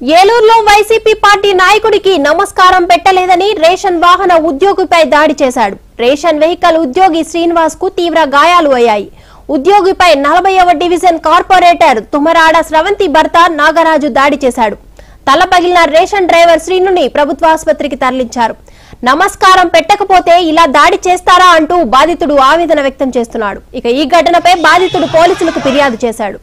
ఏలూరులో YCP party నాయకుడికి నమస్కారం పెట్టలేదని రేషన్ వాహన ఉద్యోగిపై దాడి చేశాడు రేషన్ వెహికల్ ఉద్యోగి శ్రీనివాస్ కు తీవ్ర గాయాలు అయ్యాయి ఉద్యోగిపై నలభైవ డివిజన్ కార్పొరేటర్ తుమరాడ స్రవంతి భర్త నాగరాజు దాడి చేశాడు తల పగిలిన రేషన్ డ్రైవర్ శ్రీనుని ప్రభుత్వ ఆసుపత్రికి తరలించారు నమస్కారం పెట్టకపోతే ఇలా దాడి చేస్తారా అంటూ బాధితుడు ఆవేదన వ్యక్తం చేస్తున్నాడు ఇక ఈ ఘటనపై బాధితుడు పోలీసులకు ఫిర్యాదు చేశాడు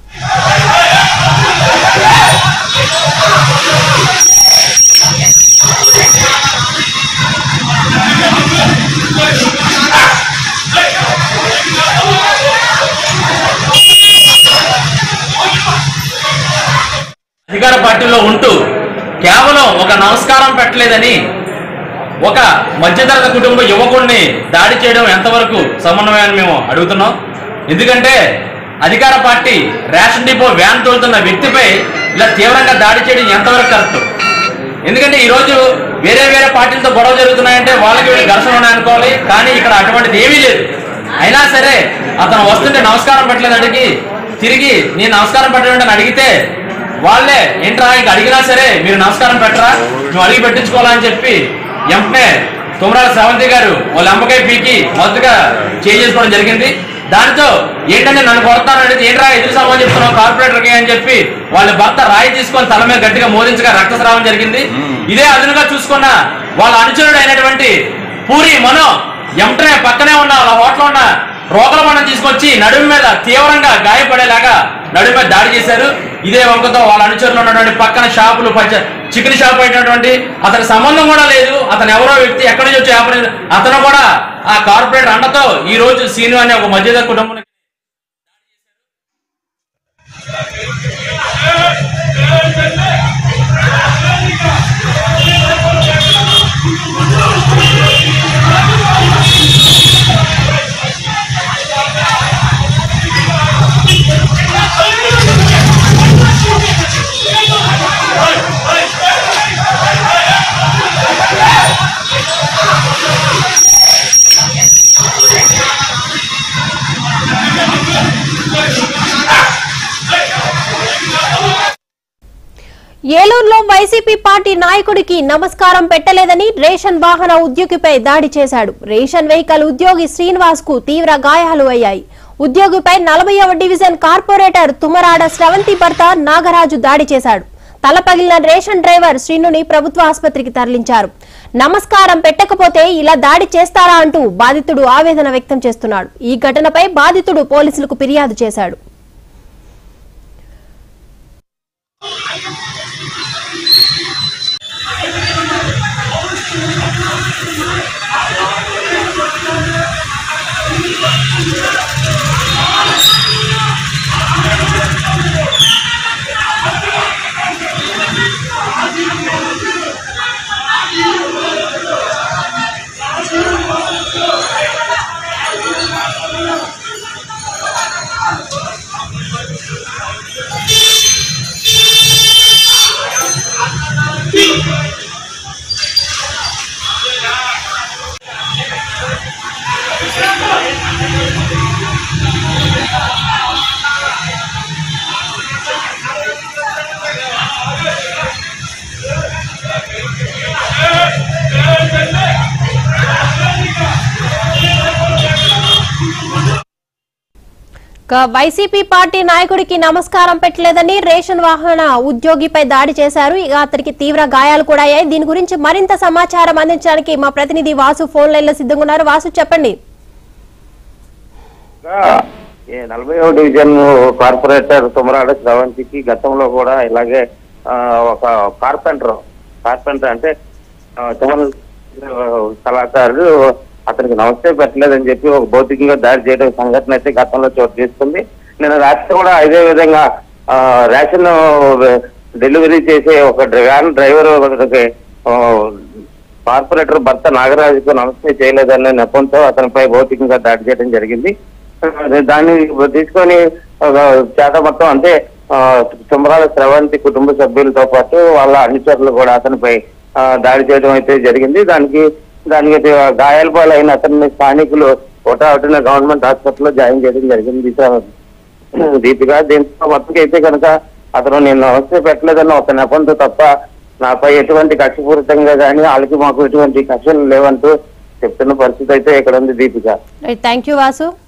అధికార పార్టీలో ఉంటూ కేవలం ఒక నమస్కారం పెట్టలేదని ఒక మధ్యతరగతి కుటుంబ యువకుడిని దాడి చేయడం ఎంతవరకు సమన్వయాన్ని మేము అడుగుతున్నాం ఎందుకంటే అధికార పార్టీ రేషన్ డిపో వ్యాన్ తోలుతున్న వ్యక్తిపై ఇలా తీవ్రంగా దాడి చేయడం ఎంతవరకు కరెక్ట్ ఎందుకంటే ఈరోజు వేరే వేరే పార్టీలతో గొడవ జరుగుతున్నాయంటే వాళ్ళకి వీళ్ళు ఘర్షణ ఉన్నాయి అనుకోవాలి కానీ ఇక్కడ అటువంటిది ఏమీ లేదు అయినా సరే అతను వస్తుంటే నమస్కారం పెట్టలేదు అడిగి తిరిగి నేను నమస్కారం పెట్టలేదని అడిగితే వాళ్ళే ఏంట్రా ఇంక అడిగినా సరే మీరు నమస్కారం పెట్టరా నువ్వు అడిగి పెట్టించుకోవాలని చెప్పి వెంటనే తుమరాల శ్రవంతి గారు వాళ్ళ అమ్మకాయ పీకి మొదటగా చేంజ్ చేసుకోవడం జరిగింది దాంతో ఏంటంటే నన్ను కొడతాను అనేది ఏంట్రా ఎదురు సమాన్ చెప్తున్నావు కార్పొరేటర్కి అని చెప్పి వాళ్ళ భర్త రాయి తీసుకొని తల మీద గట్టిగా మోదించగా రక్తస్రావం జరిగింది ఇదే అదునుగా చూసుకున్న వాళ్ళ అనుచరుడు అయినటువంటి పూరి మనో వెంటనే పక్కనే ఉన్న వాళ్ళ హోటల్ ఉన్న రోగల మండం తీసుకొచ్చి నడుము మీద తీవ్రంగా గాయపడేలాగా నడుము మీద దాడి చేశారు ఇదే వంకతో వాళ్ళ అనుచరులు ఉన్నటువంటి పక్కన షాపులు పచ్చ చికెన్ షాప్ అయినటువంటి అతని సంబంధం కూడా లేదు అతను ఎవరో వ్యక్తి ఎక్కడి నుంచి వచ్చి వ్యాపారం అతను కూడా ఆ కార్పొరేట్ అండతో ఈ రోజు సీను అనే ఒక మధ్యద కుటుంబం ఏలూరులో వైసీపీ పార్టీ నాయకుడికి నమస్కారం పెట్టలేదని రేషన్ వాహన ఉద్యోగిపై దాడి చేశాడు రేషన్ వెహికల్ ఉద్యోగి శ్రీనివాస్ కు తీవ్ర గాయాలు అయ్యాయి ఉద్యోగిపై నలభైవ డివిజన్ కార్పొరేటర్ తుమరాడ స్రవంతి భర్త నాగరాజు దాడి చేశాడు తల పగిలిన రేషన్ డ్రైవర్ శ్రీనుని ప్రభుత్వ ఆసుపత్రికి తరలించారు నమస్కారం పెట్టకపోతే ఇలా దాడి చేస్తారా అంటూ బాధితుడు ఆవేదన వ్యక్తం చేస్తున్నాడు ఈ ఘటనపై బాధితుడు పోలీసులకు ఫిర్యాదు చేశాడు ఇక వైసీపీ పార్టీ నాయకుడికి నమస్కారం పెట్టలేదని రేషన్ వాహన ఉద్యోగిపై దాడి చేశారు ఇక అతనికి తీవ్ర గాయాలు కూడా అయ్యాయి దీని గురించి మరింత సమాచారం అందించడానికి మా ప్రతినిధి వాసు ఫోన్ లైన్ లో సిద్ధంగా ఉన్నారు వాసు చెప్పండి ఈ నలభై డివిజన్ కార్పొరేటర్ తుమరాడ శ్రవంతికి గతంలో కూడా ఇలాగే ఆ, ఒక కార్పెంటర్ కార్పెంటర్ అంటే ఆ, తుమల కళాకారుడు అతనికి నమస్తే పెట్టలేదని చెప్పి ఒక భౌతికంగా దాడి చేయడం సంఘటన అయితే గతంలో చోటు చేసుకుంది నేను రాత్రి కూడా ఇదే విధంగా ఆ, రేషన్ డెలివరీ చేసే ఒక డ్ర- వ్యాన్ డ్రైవర్ ఒకరికి, ఆ, కార్పొరేటర్ భర్త నాగరాజుకు నమస్తే చేయలేదనే నెపంతో అతనిపై భౌతికంగా దాడి చేయడం జరిగింది దాన్ని తీసుకొని ఒక చేత మొత్తం అంటే ఆ, తుమ్మరాల స్రవంతి కుటుంబ సభ్యులతో పాటు వాళ్ళ అనుచరులు కూడా అతనిపై ఆ, దాడి చేయడం అయితే జరిగింది దానికి దానికి గాయాల పాలైన అతన్ని స్థానికులు ఒకటా గవర్నమెంట్ హాస్పిటల్లో జాయిన్ చేయడం జరిగింది దీపిక దీంతో మొత్తం అయితే కనుక అతను నేను నమస్తే పెట్టలేదని ఒక నెపంతో తప్ప నాపై ఎటువంటి కక్షపూరితంగా కానీ వాళ్ళకి మాకు ఎటువంటి కక్షలు లేవంటూ చెప్తున్న పరిస్థితి అయితే ఇక్కడ ఉంది Deepika right thank you Vasu